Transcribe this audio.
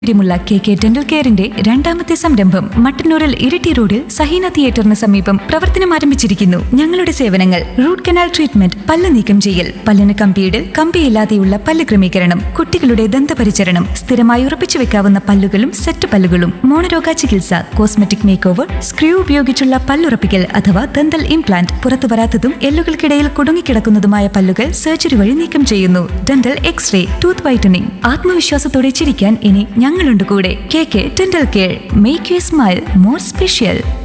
ുമുള്ള K K dental കെയറിന്റെ രണ്ടാമത്തെ സംരംഭം മട്ടന്നൂരിൽ ഇരിട്ടി റോഡിൽ സഹീന തിയേറ്ററിന് സമീപം പ്രവർത്തനം ആരംഭിച്ചിരിക്കുന്നു ഞങ്ങളുടെ സേവനങ്ങൾ റൂട്ട് കനാൽ ട്രീറ്റ്മെന്റ് പല്ല് നീക്കം ചെയ്യൽ പല്ലിന് കമ്പിയിടൽ കമ്പിയില്ലാതെയുള്ള പല്ല് ക്രമീകരണം കുട്ടികളുടെ ദന്തപരിചരണം സ്ഥിരമായി ഉറപ്പിച്ചു വെക്കാവുന്ന പല്ലുകളും സെറ്റ് പല്ലുകളും മോണരോഗ ചികിത്സ കോസ്മെറ്റിക് മേക്ക് ഓവർ സ്ക്രൂ ഉപയോഗിച്ചുള്ള പല്ലുറപ്പിക്കൽ അഥവാ ദന്തൽ ഇംപ്ലാന്റ് പുറത്തു വരാത്തതും എല്ലുകൾക്കിടയിൽ കുടുങ്ങിക്കിടക്കുന്നതുമായ പല്ലുകൾ സർജറി വഴി നീക്കം ചെയ്യുന്നു ഡെന്റൽ എക്സ്റേ ടൂത്ത് വൈറ്റനിങ് ആത്മവിശ്വാസത്തോടെ ചിരിക്കാൻ ഇനി ഞങ്ങളുണ്ട് കൂടെ K K dental care make you smile more special